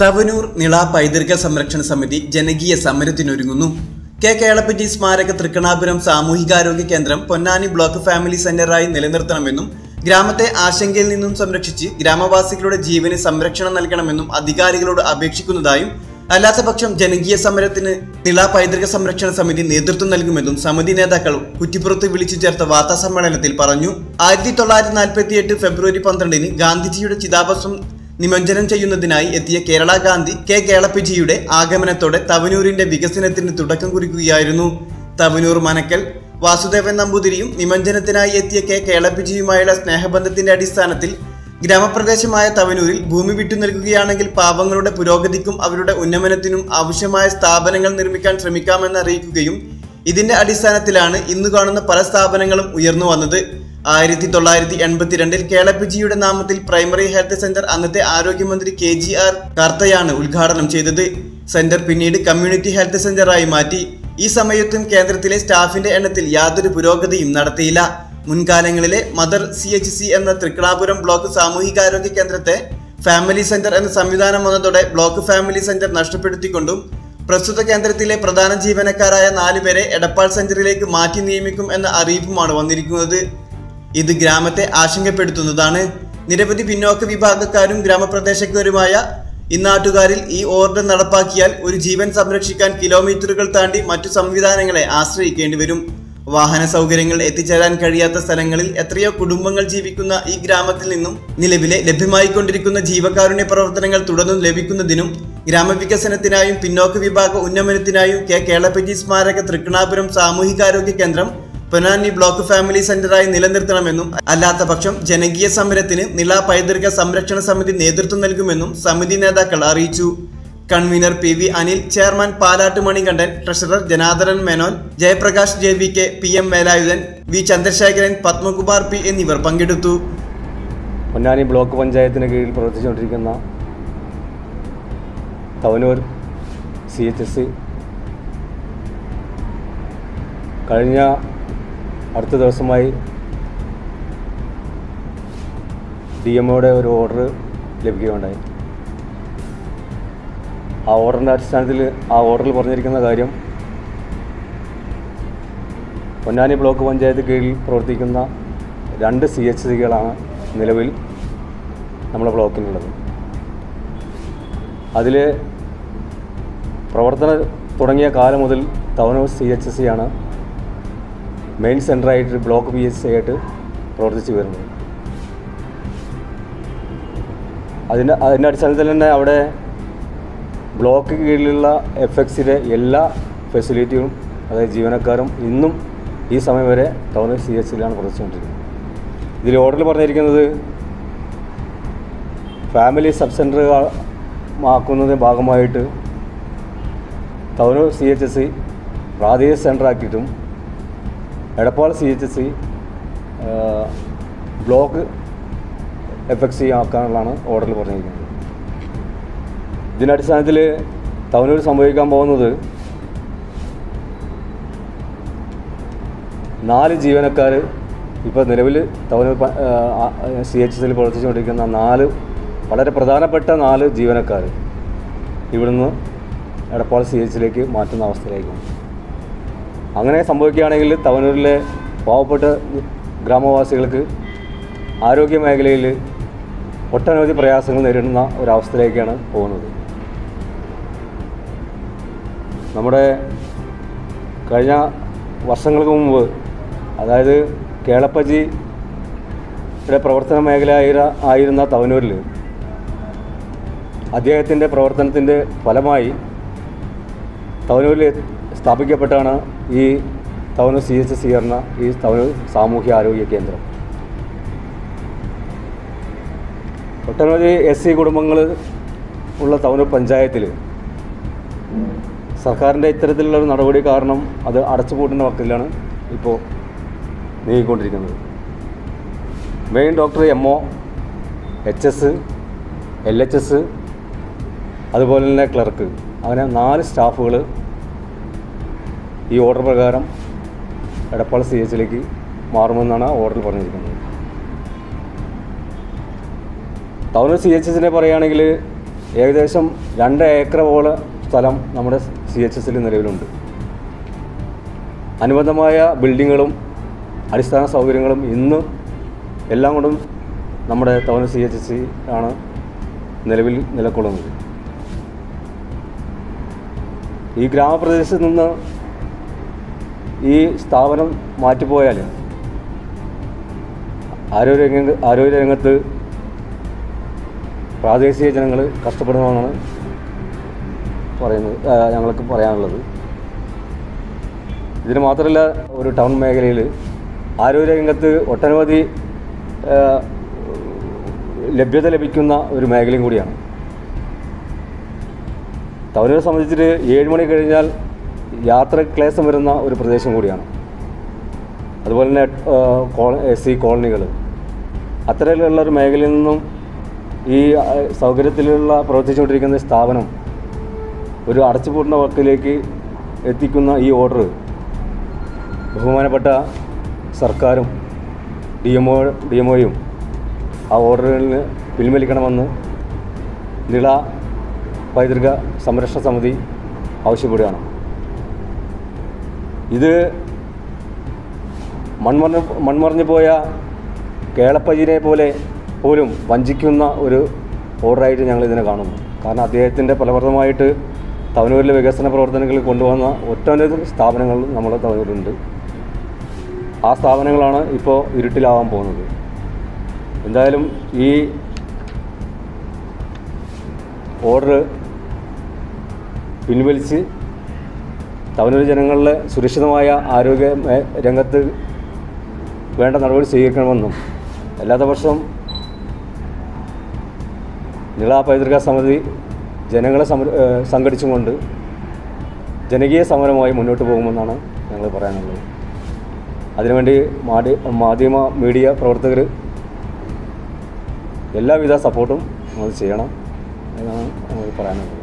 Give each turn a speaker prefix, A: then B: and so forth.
A: തവനൂർ നിള പൈതൃക സംരക്ഷണ സമിതി ജനകീയ സമരത്തിനൊരുങ്ങുന്നു കെ കേളപ്പറ്റി സ്മാരക തൃക്കണാപുരം സാമൂഹികാരോഗ്യ കേന്ദ്രം പൊന്നാനി ബ്ലോക്ക് ഫാമിലി സെന്ററായി നിലനിർത്തണമെന്നും ഗ്രാമത്തെ ആശങ്കയിൽ നിന്നും സംരക്ഷിച്ച് ഗ്രാമവാസികളുടെ ജീവന് സംരക്ഷണം നൽകണമെന്നും അധികാരികളോട് അപേക്ഷിക്കുന്നതായും അല്ലാത്തപക്ഷം ജനകീയ സമരത്തിന് നിള പൈതൃക സംരക്ഷണ സമിതി നേതൃത്വം നൽകുമെന്നും സമിതി നേതാക്കൾ കുറ്റിപ്പുറത്ത് വിളിച്ചു ചേർത്ത വാർത്താ സമ്മേളനത്തിൽ പറഞ്ഞു ആയിരത്തി തൊള്ളായിരത്തി നാൽപ്പത്തി എട്ട് ഫെബ്രുവരി പന്ത്രണ്ടിന് ഗാന്ധിജിയുടെ ചിതാഭസ്മം നിമഞ്ജനം ചെയ്യുന്നതിനായി എത്തിയ കേരള ഗാന്ധി കെ കേളപ്പിജിയുടെ ആഗമനത്തോടെ തവനൂരിന്റെ വികസനത്തിന് തുടക്കം കുറിക്കുകയായിരുന്നു തവനൂർ മനക്കൽ വാസുദേവൻ നമ്പൂതിരിയും നിമഞ്ജനത്തിനായി എത്തിയ കെ കേളപ്പിജിയുമായുള്ള സ്നേഹബന്ധത്തിന്റെ അടിസ്ഥാനത്തിൽ ഗ്രാമപ്രദേശമായ തവനൂരിൽ ഭൂമി വിട്ടു നൽകുകയാണെങ്കിൽ പാവങ്ങളുടെ പുരോഗതിക്കും അവരുടെ ഉന്നമനത്തിനും ആവശ്യമായ സ്ഥാപനങ്ങൾ നിർമ്മിക്കാൻ ശ്രമിക്കാമെന്ന് അറിയിക്കുകയും ഇതിന്റെ അടിസ്ഥാനത്തിലാണ് ഇന്ന് കാണുന്ന പല സ്ഥാപനങ്ങളും ഉയർന്നു വന്നത് ആയിരത്തി തൊള്ളായിരത്തി എൺപത്തിരണ്ടിൽ കേളപ്പിജിയുടെ നാമത്തിൽ പ്രൈമറി ഹെൽത്ത് സെന്റർ അന്നത്തെ ആരോഗ്യമന്ത്രി കെ ജി ആർ കാർത്തയാണ് ഉദ്ഘാടനം ചെയ്തത് സെന്റർ പിന്നീട് കമ്മ്യൂണിറ്റി ഹെൽത്ത് സെന്ററായി മാറ്റി ഈ സമയത്തും കേന്ദ്രത്തിലെ സ്റ്റാഫിന്റെ എണ്ണത്തിൽ യാതൊരു പുരോഗതിയും നടത്തിയില്ല മുൻകാലങ്ങളിലെ മദർ സി എച്ച് സി എന്ന തൃക്കണാപുരം ബ്ലോക്ക് സാമൂഹികാരോഗ്യ കേന്ദ്രത്തെ ഫാമിലി സെന്റർ എന്ന സംവിധാനം വന്നതോടെ ബ്ലോക്ക് ഫാമിലി സെന്റർ നഷ്ടപ്പെടുത്തിക്കൊണ്ടും പ്രസ്തുത കേന്ദ്രത്തിലെ പ്രധാന ജീവനക്കാരായ നാലുപേരെ എടപ്പാൾ സെന്ററിലേക്ക് മാറ്റി നിയമിക്കും എന്ന അറിയിപ്പുമാണ് വന്നിരിക്കുന്നത് ഇത് ഗ്രാമത്തെ ആശങ്കപ്പെടുത്തുന്നതാണ് നിരവധി പിന്നോക്ക വിഭാഗക്കാരും ഗ്രാമപ്രദേശക്കാരുമായ ഇന്നാട്ടുകാരിൽ ഈ ഓർഡർ നടപ്പാക്കിയാൽ ഒരു ജീവൻ സംരക്ഷിക്കാൻ കിലോമീറ്ററുകൾ താണ്ടി മറ്റു സംവിധാനങ്ങളെ ആശ്രയിക്കേണ്ടി വരും വാഹന സൗകര്യങ്ങൾ എത്തിച്ചേരാൻ കഴിയാത്ത സ്ഥലങ്ങളിൽ എത്രയോ കുടുംബങ്ങൾ ജീവിക്കുന്ന ഈ ഗ്രാമത്തിൽ നിന്നും നിലവിലെ ലഭ്യമായിക്കൊണ്ടിരിക്കുന്ന ജീവകാരുണ്യ പ്രവർത്തനങ്ങൾ തുടർന്നും ലഭിക്കുന്നതിനും ഗ്രാമവികസനത്തിനായും പിന്നോക്ക വിഭാഗ ഉന്നമനത്തിനായും കെ കേളപ്പറ്റി സ്മാരക തൃക്കണാപുരം സാമൂഹികാരോഗ്യ കേന്ദ്രം പൊന്നാനി ബ്ലോക്ക് ഫാമിലി സെന്ററായി നിലനിർത്തണമെന്നും അല്ലാത്ത പക്ഷം ജനകീയ സമരത്തിന് നില പൈതൃക സംരക്ഷണ സമിതി നേതൃത്വം നൽകുമെന്നും സമിതി നേതാക്കൾ അറിയിച്ചു convener P V Anil chairman Palat Manikandan treasurer Janardhanan Menon Jayaprakash J V K P M Velayudhan V Chandrasekharan Padmakumar P എന്നിവർ പങ്കെടുത്തു
B: പൊന്നാനി ബ്ലോക്ക് പഞ്ചായത്തിന് കീഴിൽ പ്രവർത്തിച്ചുകൊണ്ടിരിക്കുന്ന തവനൂർ സി എച്ച് എസ് കഴിഞ്ഞ അടുത്ത ദിവസമായി ഡി എമ്മോയുടെ ഒരു ഓർഡർ ലഭിക്കുകയുണ്ടായി ആ ഓർഡറിൻ്റെ അടിസ്ഥാനത്തിൽ ആ ഓർഡറിൽ പറഞ്ഞിരിക്കുന്ന കാര്യം പൊന്നാനി ബ്ലോക്ക് പഞ്ചായത്ത് കീഴിൽ പ്രവർത്തിക്കുന്ന രണ്ട് സി എച്ച് സികളാണ് നിലവിൽ നമ്മുടെ ബ്ലോക്കിനുള്ളത് അതിൽ പ്രവർത്തനം തുടങ്ങിയ കാലം മുതൽ തവനൂർ സി എച്ച് സി ആണ് മെയിൻ സെൻ്ററായിട്ട് ബ്ലോക്ക് പി എച്ച് സി ആയിട്ട് പ്രവർത്തിച്ചു വരുന്നത് അതിൻ്റെ അതിൻ്റെ അടിസ്ഥാനത്തിൽ തന്നെ അവിടെ ബ്ലോക്ക് കീഴിലുള്ള എഫ് എക്സിലെ എല്ലാ ഫെസിലിറ്റിയും അതായത് ജീവനക്കാരും ഇന്നും ഈ സമയം വരെ ടൗൺ സി എച്ച് സിയിലാണ് പ്രവർത്തിച്ചുകൊണ്ടിരിക്കുന്നത് ഇതിൽ ഓർഡറിൽ പറഞ്ഞിരിക്കുന്നത് ഫാമിലി സബ് സെൻറ്റർ ആക്കുന്നതിൻ്റെ ഭാഗമായിട്ട് Thavanur C H S C പ്രാദേശിക സെൻറ്റർ ആക്കിയിട്ടും Edappal C H S C block F X C ആക്കാനുള്ളതാണ് ഓർഡറിൽ പറഞ്ഞിരിക്കുന്നത് ഇതിൻ്റെ അടിസ്ഥാനത്തിൽ തവനൂർ സംഭവിക്കാൻ പോകുന്നത് നാല് ജീവനക്കാർ ഇപ്പോൾ നിലവിൽ തവനൂർ സി എച്ച് എസിൽ പ്രവർത്തിച്ചുകൊണ്ടിരിക്കുന്ന നാല് വളരെ പ്രധാനപ്പെട്ട നാല് ജീവനക്കാർ ഇവിടുന്ന് എടപ്പാൾ സി എച്ചിലേക്ക് മാറ്റുന്ന അവസ്ഥയിലേക്ക് അങ്ങനെ സംഭവിക്കുകയാണെങ്കിൽ തവനൂരിലെ പാവപ്പെട്ട ഗ്രാമവാസികൾക്ക് ആരോഗ്യ മേഖലയിൽ ഒട്ടനവധി പ്രയാസങ്ങൾ നേരിടുന്ന ഒരവസ്ഥയിലേക്കാണ് പോകുന്നത് നമ്മുടെ കഴിഞ്ഞ വർഷങ്ങൾക്ക് മുമ്പ് അതായത് കേളപ്പജിയുടെ പ്രവർത്തന മേഖല ആയിര- ആയിരുന്ന തവനൂരിൽ അദ്ദേഹത്തിൻ്റെ പ്രവർത്തനത്തിൻ്റെ ഫലമായി തവനൂരിൽ സ്ഥാപിക്കപ്പെട്ടാണ് ഈ തവനൂർ സി എച്ച് സി എന്ന ഈ തവനൂർ സാമൂഹ്യ ആരോഗ്യ കേന്ദ്രം ഒട്ടനവധി എസ് സി കുടുംബങ്ങൾ ഉള്ള തവനൂർ പഞ്ചായത്തിൽ സർക്കാരിൻ്റെ ഇത്തരത്തിലുള്ള ഒരു നടപടി കാരണം അത് അടച്ചുപൂട്ടുന്ന വക്കിലാണ് ഇപ്പോൾ നീങ്ങിക്കൊണ്ടിരിക്കുന്നത് main doctor M O H S L H S അതുപോലെ തന്നെ ക്ലർക്ക് അങ്ങനെ നാല് സ്റ്റാഫുകൾ ഈ ഓർഡർ പ്രകാരം എടപ്പാൾ സി എച്ചിലേക്ക് മാറുമെന്നാണ് ഓർഡറിൽ പറഞ്ഞിരിക്കുന്നത് ടൗൺ സി എച്ച് എസിനെ പറയുകയാണെങ്കിൽ ഏകദേശം രണ്ട് ഏക്കറോളം സ്ഥലം നമ്മുടെ സി എച്ച് എസിൽ നിലവിലുണ്ട് അനുബന്ധമായ ബിൽഡിങ്ങുകളും അടിസ്ഥാന സൗകര്യങ്ങളും ഇന്ന് എല്ലാം കൊണ്ടും നമ്മുടെ ടൗൺ സി എച്ച് സി ആണ് നിലവിൽ നിലകൊള്ളുന്നത് ഈ ഗ്രാമപ്രദേശത്ത് നിന്ന് ഈ സ്ഥാപനം മാറ്റിപ്പോയാൽ ആരോഗ്യ രംഗ ആരോഗ്യ രംഗത്ത് പ്രാദേശിക ജനങ്ങൾ കഷ്ടപ്പെടുമെന്നാണ് പറയുന്നത് ആ, ഞങ്ങൾക്ക് പറയാനുള്ളത് ഇതിന് മാത്രമല്ല ഒരു ടൗൺ മേഖലയിൽ ആരോഗ്യ രംഗത്ത് ഒട്ടനവധി ആ, ലഭ്യത ലഭിക്കുന്ന ഒരു മേഖലയും കൂടിയാണ് ടൗണിനെ സംബന്ധിച്ചിട്ട് ഏഴ് മണി കഴിഞ്ഞാൽ യാത്ര ക്ലേശം വരുന്ന ഒരു പ്രദേശം കൂടിയാണ് അതുപോലെ തന്നെ കോള എസ് സി കോളനികൾ അത്തരത്തിലുള്ള ഒരു മേഖലയിൽ നിന്നും ഈ ആ, സൗകര്യത്തിലുള്ള പ്രവർത്തിച്ചുകൊണ്ടിരിക്കുന്ന സ്ഥാപനം ഒരു അടച്ചുപൂട്ടുന്ന വക്കിലേക്ക് എത്തിക്കുന്ന ഈ ഓർഡർ ബഹുമാനപ്പെട്ട സർക്കാരും D M O D M ഒയും ആ ഓർഡറിൽ പിൻവലിക്കണമെന്ന് നിള പൈതൃക സംരക്ഷണ സമിതി ആവശ്യപ്പെടുകയാണ് ഇത് മൺമറഞ്ഞ് മൺമറഞ്ഞു പോയ കേളപ്പയ്യനെ പോലെ പോലും വഞ്ചിക്കുന്ന ഒരു ഓർഡറായിട്ട് ഞങ്ങൾ ഇതിനെ കാണുന്നു കാരണം അദ്ദേഹത്തിൻ്റെ ഫലപ്രദമായിട്ട് തവനൂരിലെ വികസന പ്രവർത്തനങ്ങളിൽ കൊണ്ടുവന്ന ഒട്ടനവധി സ്ഥാപനങ്ങൾ നമ്മുടെ തവനൂരുണ്ട് ആ സ്ഥാപനങ്ങളാണ് ഇപ്പോൾ ഇരുട്ടിലാവാൻ പോകുന്നത് എന്തായാലും ഈ ഓർഡർ പിൻവലിച്ച് തവനൂർ ജനങ്ങളുടെ സുരക്ഷിതമായ ആരോഗ്യ മേ- രംഗത്ത് വേണ്ട നടപടി സ്വീകരിക്കണമെന്നും അല്ലാത്ത പക്ഷം നിള പൈതൃക സമിതി ജനങ്ങളെ സമര ഏഹ് സംഘടിച്ചുകൊണ്ട് ജനകീയ സമരമായി മുന്നോട്ട് പോകുമെന്നാണ് ഞങ്ങൾ പറയാനുള്ളത് അതിനുവേണ്ടി മാധ്യ മാധ്യമ മീഡിയ പ്രവർത്തകർ എല്ലാവിധ സപ്പോർട്ടും നമ്മൾ ചെയ്യണം എന്നാണ് നമുക്ക് പറയാനുള്ളത്